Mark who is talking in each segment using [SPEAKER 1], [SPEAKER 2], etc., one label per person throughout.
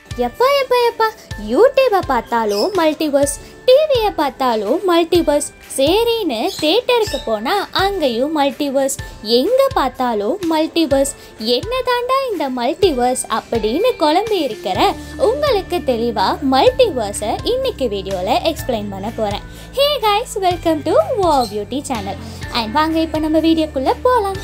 [SPEAKER 1] எப்பா எப்பா எப்பா யூடியூப்பை பார்த்தாலும் மல்டிவர்ஸ் டிவியை பார்த்தாலும் மல்டிவர்ஸ் சரின்னு தேட்டருக்கு போனால் அங்கேயும் மல்டிவர்ஸ் எங்கே பார்த்தாலும் மல்டிவர்ஸ் என்ன தாண்டா இந்த மல்டிவர்ஸ் அப்படின்னு குழம்பி இருக்கிற உங்களுக்கு தெளிவாக மல்டிவர்ஸை இன்னைக்கு வீடியோவில் எக்ஸ்பிளைன் பண்ண போகிறேன் hey guys welcome to Vo beauty channel and வாங்க இப்போ நம்ம வீடியோக்குள்ளே போகலாம்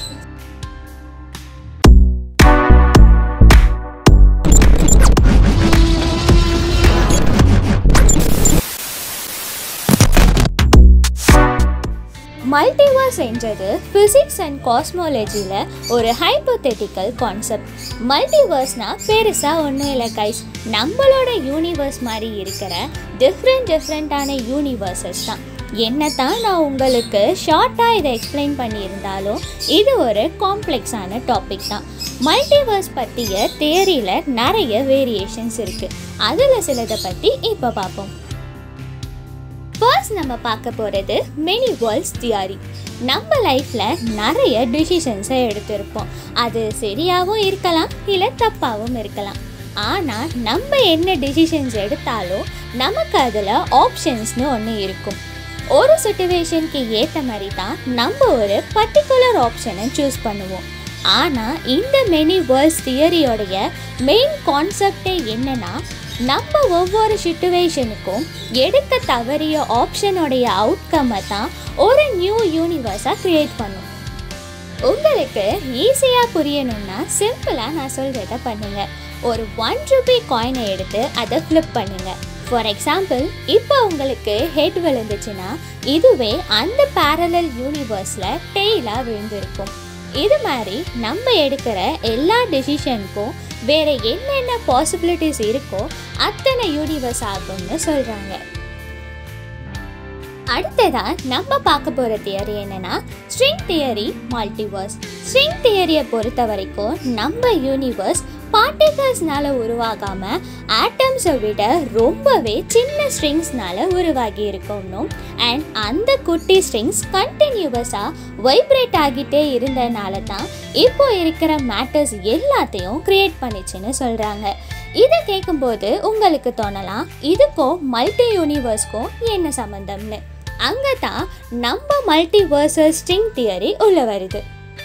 [SPEAKER 1] மல்டிவர்ஸ் என்றது ஃபிசிக்ஸ் அண்ட் காஸ்மாலஜியில் ஒரு ஹைப்போதெட்டிக்கல் கான்செப்ட் மல்டிவர்ஸ்னால் பெருசாக ஒன்றும் இல்லை கைஸ் நம்மளோட யூனிவர்ஸ் மாதிரி இருக்கிற டிஃப்ரெண்ட் டிஃப்ரெண்ட்டான யூனிவர்சஸ் தான் என்ன தான் நான் உங்களுக்கு ஷார்ட்டாக இதை எக்ஸ்பிளைன் பண்ணியிருந்தாலும் இது ஒரு காம்ப்ளெக்ஸான டாபிக் தான் மல்டிவர்ஸ் பற்றிய தேரியில் நிறைய வேரியேஷன்ஸ் இருக்குது அதில் சிலதை பற்றி இப்போ பார்ப்போம் ஃபர்ஸ்ட் நம்ம பார்க்க போகிறது மெனி வேர்ல்ட்ஸ் தியரி நம்ம லைஃப்பில் நிறைய டிசிஷன்ஸை எடுத்திருப்போம் அது சரியாகவும் இருக்கலாம் இல்லை தப்பாகவும் இருக்கலாம் ஆனால் நம்ம என்ன டிசிஷன்ஸ் எடுத்தாலும் நமக்கு அதில் ஆப்ஷன்ஸ்னு ஒன்று இருக்கும் ஒரு சுச்சுவேஷனுக்கு ஏற்ற மாதிரி தான் நம்ம ஒரு பர்டிகுலர் ஆப்ஷனை சூஸ் பண்ணுவோம் ஆனால் இந்த மெனி வேர்ல்ட்ஸ் தியரியோடைய மெயின் கான்செப்டே என்னன்னா நம்ம ஒவ்வொரு சுச்சுவேஷனுக்கும் எடுக்க தவறிய ஆப்ஷனுடைய அவுட்கம்மை தான் ஒரு நியூ யூனிவர்ஸாக க்ரியேட் பண்ணும் உங்களுக்கு ஈஸியாக புரியணும்னா சிம்பிளாக நான் சொல்கிறத பண்ணுங்கள் ஒரு ஒன் ருபி காயினை எடுத்து அதை ஃப்ளிப் பண்ணுங்கள் ஃபார் எக்ஸாம்பிள் இப்போ உங்களுக்கு ஹெட் விழுந்துச்சுன்னா இதுவே அந்த பேரலல் யூனிவர்ஸில் டெய்லாக விழுந்திருக்கும் இது மாதிரி நம்ம எடுக்கிற எல்லா டெசிஷனுக்கும் வேறு என்னென்ன பாசிபிலிட்டிஸ் இருக்கோ அத்தனை யூனிவர்ஸ் ஆகும்னு சொல்கிறாங்க அடுத்ததா நம்ம பார்க்க போகிற தியரி என்னன்னா ஸ்ட்ரிங் தியரி மல்டிவர்ஸ் ஸ்ட்ரிங் தியரியை பொறுத்த வரைக்கும் நம்ம யூனிவர்ஸ் பார்ட்டிகல்ஸ்னால உருவாகாம ஆட்டம்ஸை விட ரொம்பவே சின்ன ஸ்ட்ரிங்ஸ்னால உருவாகி இருக்கணும் அண்ட் அந்த குட்டி ஸ்ட்ரிங்ஸ் கண்டினியூவஸாக வைப்ரேட் ஆகிட்டே இருந்தனால தான் இப்போ இருக்கிற மேட்டர்ஸ் எல்லாத்தையும் க்ரியேட் பண்ணிச்சுன்னு சொல்கிறாங்க இதை கேட்கும்போது உங்களுக்கு தோணலாம் இதுக்கும் மல்டி யூனிவர்ஸ்க்கும் என்ன சம்மந்தம்னு அங்கே தான் நம்ம மல்டிவர்சல் ஸ்ட்ரிங் தியரி உள்ள வருது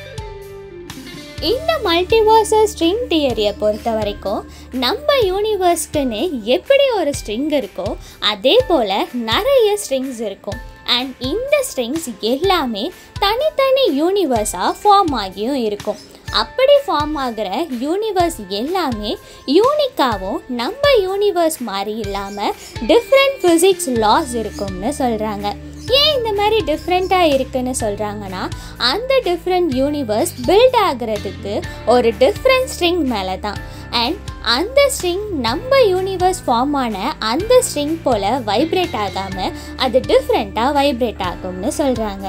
[SPEAKER 1] இந்த மல்டிவர்சல் ஸ்ட்ரிங் தியரியை பொறுத்த வரைக்கும் நம்ம யூனிவர்ஸ்க்குன்னு எப்படி ஒரு ஸ்ட்ரிங் இருக்கோ அதே போல் நிறைய ஸ்ட்ரிங்ஸ் இருக்கும் அண்ட் இந்த ஸ்ட்ரிங்ஸ் எல்லாமே தனித்தனி யூனிவர்ஸாக ஃபார்ம் ஆகியும் இருக்கும் அப்படி ஃபார்ம் ஆகிற யூனிவர்ஸ் எல்லாமே யூனிக்காகவும் நம்ம யூனிவர்ஸ் மாதிரி இல்லாமல் டிஃப்ரெண்ட் ஃபிசிக்ஸ் லாஸ் இருக்கும்னு சொல்கிறாங்க ஏன் இந்த மாதிரி டிஃப்ரெண்ட்டாக இருக்குன்னு சொல்கிறாங்கன்னா அந்த டிஃப்ரெண்ட் யூனிவர்ஸ் பில்ட் ஆகிறதுக்கு ஒரு டிஃப்ரெண்ட் ஸ்ட்ரிங் மேலே தான் அண்ட் அந்த ஸ்ட்ரிங் நம்ம யூனிவர்ஸ் ஃபார்ம் ஆன அந்த ஸ்ட்ரிங் போல் வைப்ரேட் ஆகாமல் அது டிஃப்ரெண்ட்டாக வைப்ரேட் ஆகும்னு சொல்கிறாங்க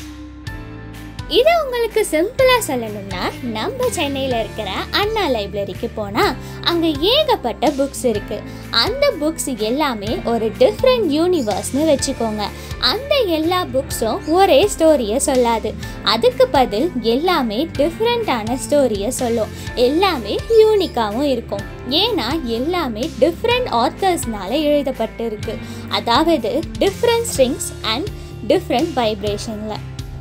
[SPEAKER 1] இதை உங்களுக்கு சிம்பிளாக சொல்லணும்னா நம்ம சென்னையில் இருக்கிற அண்ணா லைப்ரரிக்கு போனால் அங்கே ஏகப்பட்ட புக்ஸ் இருக்குது அந்த புக்ஸ் எல்லாமே ஒரு டிஃப்ரெண்ட் யூனிவர்ஸ்னு வச்சுக்கோங்க அந்த எல்லா புக்ஸும் ஒரே ஸ்டோரியை சொல்லாது அதுக்கு பதில் எல்லாமே டிஃப்ரெண்ட்டான ஸ்டோரியை சொல்லும் எல்லாமே யூனிக்காகவும் இருக்கும் ஏன்னா எல்லாமே டிஃப்ரெண்ட் ஆத்தர்ஸ்னால எழுதப்பட்டிருக்கு அதாவது டிஃப்ரெண்ட் ஸ்ட்ரிங்ஸ் அண்ட் டிஃப்ரெண்ட் வைப்ரேஷனில்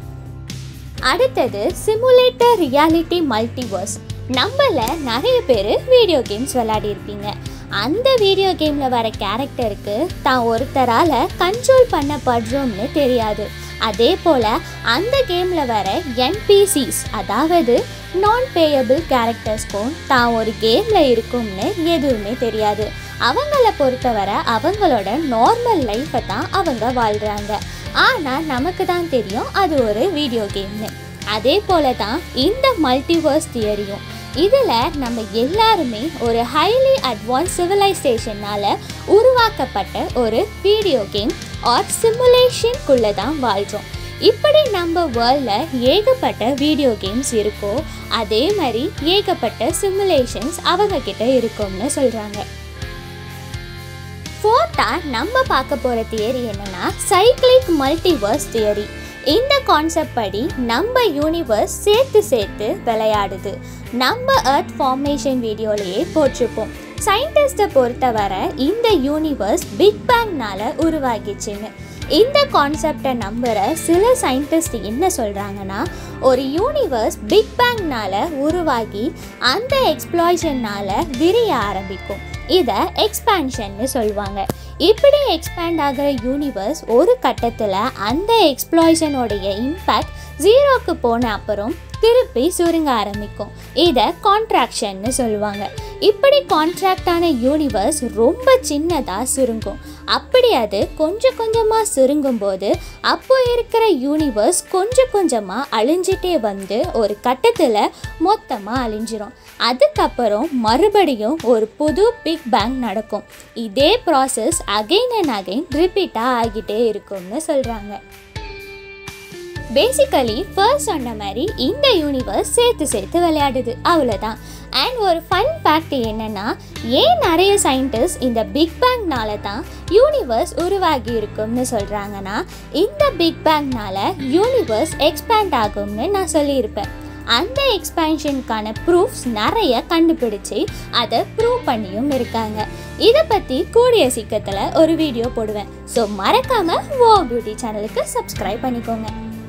[SPEAKER 1] அடுத்தது சிமுலேட்டர் ரியாலிட்டி மல்டிவர்ஸ் நம்மள நிறைய பேர் வீடியோ கேம்ஸ் விளையாடிருப்பீங்க அந்த வீடியோ கேமில் வர கேரக்டருக்கு தான் ஒருத்தரால் கண்ட்ரோல் பண்ணப்படுறோம்னு தெரியாது அதே போல் அந்த கேமில் வர என்பிசிஸ் அதாவது நான் பேயபிள் கேரக்டர்ஸ்க்கும் தான் ஒரு கேமில் இருக்கும்னு எதுவுமே தெரியாது அவங்கள பொறுத்தவரை அவங்களோட நார்மல் லைஃப்பை தான் அவங்க வாழ்கிறாங்க ஆனால் நமக்கு தான் தெரியும் அது ஒரு வீடியோ கேம்னு அதே போல தான் இந்த மல்டிவர்ஸ் தியரியும் இதில் நம்ம எல்லாருமே ஒரு ஹைலி அட்வான்ஸ் சிவிலைசேஷனால் உருவாக்கப்பட்ட ஒரு வீடியோ கேம் ஆர் சிமுலேஷனுக்குள்ளே தான் வாழ்கிறோம் இப்படி நம்ம வேர்ல்டில் ஏகப்பட்ட வீடியோ கேம்ஸ் இருக்கோ அதே மாதிரி ஏகப்பட்ட சிமுலேஷன்ஸ் அவங்கக்கிட்ட இருக்கும்னு சொல்கிறாங்க ஃபோர்த்தாக நம்ம பார்க்க போகிற தியரி என்னென்னா சைக்ளிக் மல்டிவர்ஸ் தியரி இந்த கான்செப்ட் படி நம்ம யூனிவர்ஸ் சேர்த்து சேர்த்து விளையாடுது நம்ம எர்த் ஃபார்மேஷன் வீடியோலையே போட்டிருப்போம் சயின்டிஸ்ட்டை பொறுத்தவரை இந்த யூனிவர்ஸ் பிக் பேங்னால உருவாகிச்சுன்னு இந்த கான்செப்டை நம்புகிற சில சயின்டிஸ்ட் என்ன சொல்கிறாங்கன்னா ஒரு யூனிவர்ஸ் பிக் பேங்னால உருவாகி அந்த எக்ஸ்ப்ளாய்ஷன்னால் விரிய ஆரம்பிக்கும் இதை எக்ஸ்பேன்ஷன்னு சொல்லுவாங்க இப்படி எக்ஸ்பேண்ட் ஆகிற யூனிவர்ஸ் ஒரு கட்டத்தில் அந்த எக்ஸ்ப்ளாய்ஷனோடைய இம்பேக்ட் ஜீரோக்கு போன அப்புறம் திருப்பி சுருங்க ஆரம்பிக்கும் இதை கான்ட்ராக்ஷன்னு சொல்லுவாங்க இப்படி கான்ட்ராக்டான யூனிவர்ஸ் ரொம்ப சின்னதாக சுருங்கும் அப்படி அது கொஞ்சம் கொஞ்சமாக சுருங்கும் போது அப்போ இருக்கிற யூனிவர்ஸ் கொஞ்சம் கொஞ்சமாக அழிஞ்சிட்டே வந்து ஒரு கட்டத்தில் மொத்தமாக அழிஞ்சிரும் அதுக்கப்புறம் மறுபடியும் ஒரு புது பிக் பேங் நடக்கும் இதே ப்ராசஸ் அகைன் அண்ட் அகைன் ரிப்பீட்டாக ஆகிட்டே இருக்கும்னு சொல்கிறாங்க பேசிக்கலி ஃபர்ஸ்ட் சொன்ன மாதிரி இந்த யூனிவர்ஸ் சேர்த்து சேர்த்து விளையாடுது அவ்வளோதான் அண்ட் ஒரு ஃபன் ஃபேக்ட் என்னென்னா ஏன் நிறைய சயின்டிஸ்ட் இந்த பிக் பேங்னால தான் யூனிவர்ஸ் உருவாகி இருக்கும்னு சொல்கிறாங்கன்னா இந்த பிக் பேங்னால யூனிவர்ஸ் எக்ஸ்பேண்ட் ஆகும்னு நான் சொல்லியிருப்பேன் அந்த எக்ஸ்பேன்ஷனுக்கான ப்ரூஃப்ஸ் நிறைய கண்டுபிடிச்சு அதை ப்ரூவ் பண்ணியும் இருக்காங்க இதை பற்றி கூடிய சீக்கிரத்தில் ஒரு வீடியோ போடுவேன் ஸோ மறக்காமல் ஓ பியூட்டி சேனலுக்கு சப்ஸ்கிரைப் பண்ணிக்கோங்க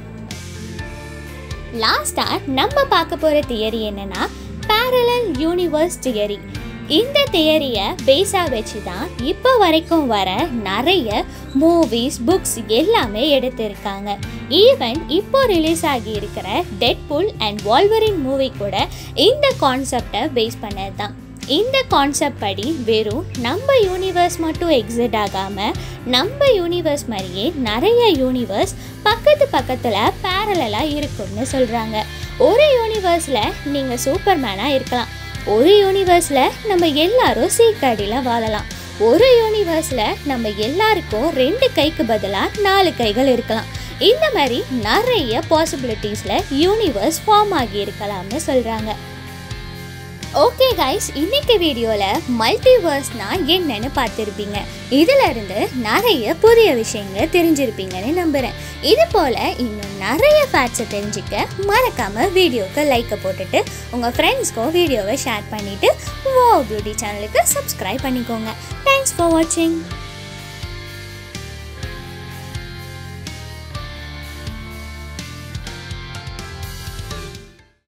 [SPEAKER 1] லாஸ்ட்டாக நம்ம பார்க்க போகிற தியரி என்னன்னா பேரலல் யூனிவர்ஸ் தியரி இந்த தியரியை பேஸாக வச்சு தான் இப்போ வரைக்கும் வர நிறைய மூவிஸ் புக்ஸ் எல்லாமே எடுத்திருக்காங்க ஈவன் இப்போ ரிலீஸ் ஆகி இருக்கிற டெட்புல் அண்ட் வால்வரின் மூவி கூட இந்த கான்செப்டை பேஸ் பண்ணது தான் இந்த கான்செப்ட் படி வெறும் நம்ம யூனிவர்ஸ் மட்டும் எக்ஸிட் ஆகாமல் நம்ம யூனிவர்ஸ் மாதிரியே நிறைய யூனிவர்ஸ் பக்கத்து பக்கத்தில் பேரலாக இருக்கும்னு சொல்கிறாங்க ஒரு யூனிவர்ஸில் நீங்கள் சூப்பர்மேனாக இருக்கலாம் ஒரு யூனிவர்ஸில் நம்ம எல்லாரும் சீக்காடியில் வாழலாம் ஒரு யூனிவர்ஸில் நம்ம எல்லாருக்கும் ரெண்டு கைக்கு பதிலாக நாலு கைகள் இருக்கலாம் இந்த மாதிரி நிறைய பாசிபிலிட்டிஸில் யூனிவர்ஸ் ஃபார்ம் ஆகி இருக்கலாம்னு சொல்கிறாங்க ஓகே கைஸ் இன்னைக்கு வீடியோவில் மல்டிவர்ஸ்னா என்னன்னு பார்த்துருப்பீங்க இதில் இருந்து நிறைய புதிய விஷயங்கள் தெரிஞ்சிருப்பீங்கன்னு நம்புகிறேன் இது போல் இன்னும் நிறைய ஃபேக்ட்ஸை தெரிஞ்சுக்க மறக்காமல் வீடியோக்கு லைக்கை போட்டுட்டு உங்கள் ஃப்ரெண்ட்ஸ்க்கும் வீடியோவை ஷேர் பண்ணிவிட்டு வோ பியூட்டி சேனலுக்கு சப்ஸ்கிரைப் பண்ணிக்கோங்க தேங்க்ஸ் ஃபார் வாட்சிங்